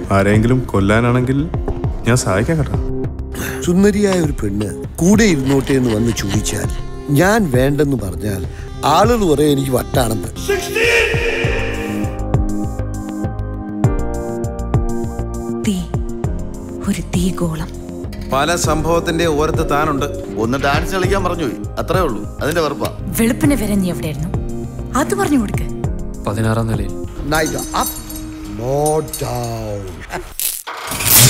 ആരെങ്കിലും കൊല്ലാനാണെങ്കിൽ ഞാൻ സഹായിക്കാം കേട്ടോ സുന്ദരിയായ ഒരു പെണ്ണ് കൂടെ ഇരുന്നോട്ടെ എന്ന് വന്ന് ചോദിച്ചാൽ ഞാൻ വേണ്ടെന്ന് പറഞ്ഞാൽ ആളുകൾ പറയും എനിക്ക് വട്ടാണെന്ന് തീ ഒരു തീഗോളം പല സംഭവത്തിന്റെ ഓരത്ത് താനുണ്ട് ഒന്ന് ഡാൻസ് കളിക്കാൻ പറഞ്ഞു പോയി അത്രേ ഉള്ളൂ അതിന്റെ വെറുപ്പാ വെളുപ്പിന് വരെ നീ എവിടെയായിരുന്നു അത് പറഞ്ഞു കൊടുക്ക് പതിനാറാം നിലയിൽ Neither up nor down.